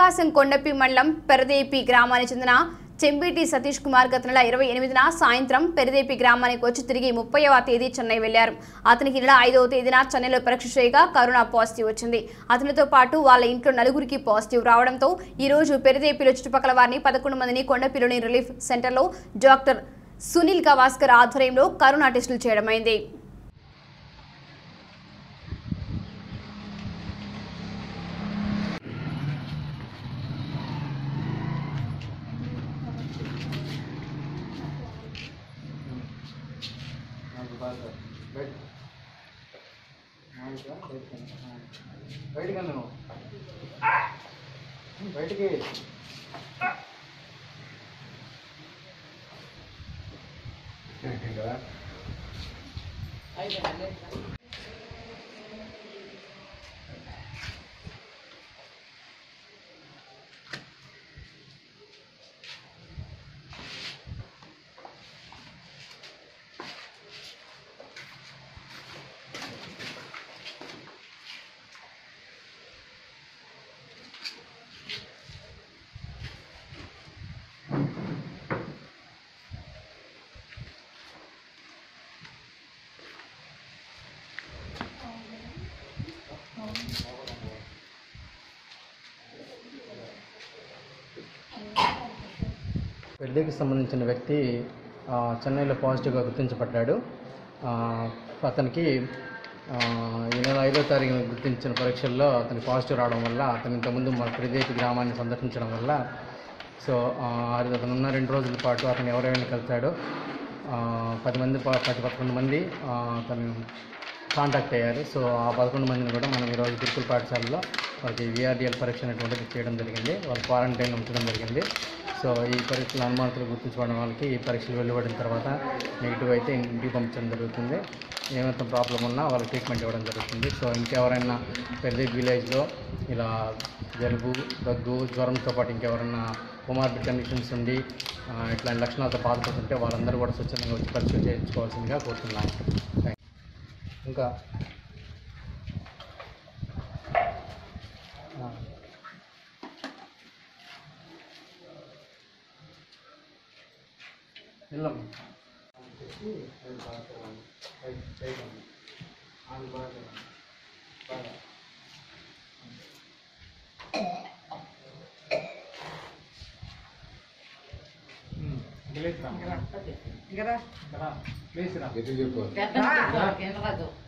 ప్రకాశం కొండపి మండలం పెరదేపి గ్రామానికి చెందిన చెంబిటి సతీష్ కుమార్ గత నెల ఇరవై ఎనిమిదిన సాయంత్రం పెరదేపి గ్రామానికి వచ్చి తిరిగి ముప్పైవ తేదీ చెన్నై వెళ్లారు అతనికి నెల ఐదవ తేదీన చెన్నైలో పరీక్ష చేయగా కరోనా పాజిటివ్ వచ్చింది అతనితో పాటు వాళ్ళ ఇంట్లో నలుగురికి పాజిటివ్ రావడంతో ఈ రోజు పెరదేపిలో చుట్టుపక్కల వారిని పదకొండు మందిని కొండపిలోని రిలీఫ్ సెంటర్లో డాక్టర్ సునీల్ గవాస్కర్ ఆధ్వర్యంలో కరోనా టెస్టులు చేయడమైంది బయటికి నువ్వు బయటికి పెళ్ళికి సంబంధించిన వ్యక్తి ఆ, చెన్నైలో పాజిటివ్గా గుర్తించబడ్డాడు ఆ, అతనికి ఆ, ఈ నెల ఐదో తారీఖున గుర్తించిన పరీక్షల్లో అతనికి పాజిటివ్ రావడం వల్ల అతను ఇంతకుముందు మన ప్రదేశ్ గ్రామాన్ని సందర్శించడం వల్ల సో ఆ, అతను ఉన్న రెండు రోజుల పాటు అతను ఎవరెవరిని కలిశాడో ఆ, పది మంది ప- పది పదకొండు మంది ఆ, అతను కాంటాక్ట్ అయ్యారు సో ఆ పదకొండు మందిని కూడా మనం ఈరోజు గురుకుల పాఠశాలలో వాళ్ళకి విఆర్డిఎల్ పరీక్ష అనేటువంటిది చేయడం జరిగింది వాళ్ళు క్వారంటైన్ ఉంచడం జరిగింది సో ఈ పరీక్షల అనుమానితులు గుర్తించబడిన వాళ్ళకి ఈ పరీక్షలు వెలువడిన తర్వాత నెగిటివ్ అయితే ఇంటికి పంపించడం జరుగుతుంది ఏమైనా ప్రాబ్లం ఉన్నా వాళ్ళకి ట్రీట్మెంట్ ఇవ్వడం జరుగుతుంది సో ఇంకెవరైనా పెద్ద విలేజ్లో ఇలా జలుబు దగ్గు జ్వరంతో పాటు ఇంకెవరైనా కొమార్బిడ్ కండిషన్స్ ఉండి ఆ, ఇట్లాంటి లక్షణాలతో బాధపడుతుంటే వాళ్ళందరూ కూడా స్వచ్ఛందంగా వచ్చి పరీక్ష చేయించుకోవాల్సిందిగా కోరుతున్నాను థ్యాంక్ యూ. ఇంకా ఆ. వెళ్ళమ్మా ప్లీజ్ రా ఇంకా ప్లీజ్ రా రా. కింద కాదు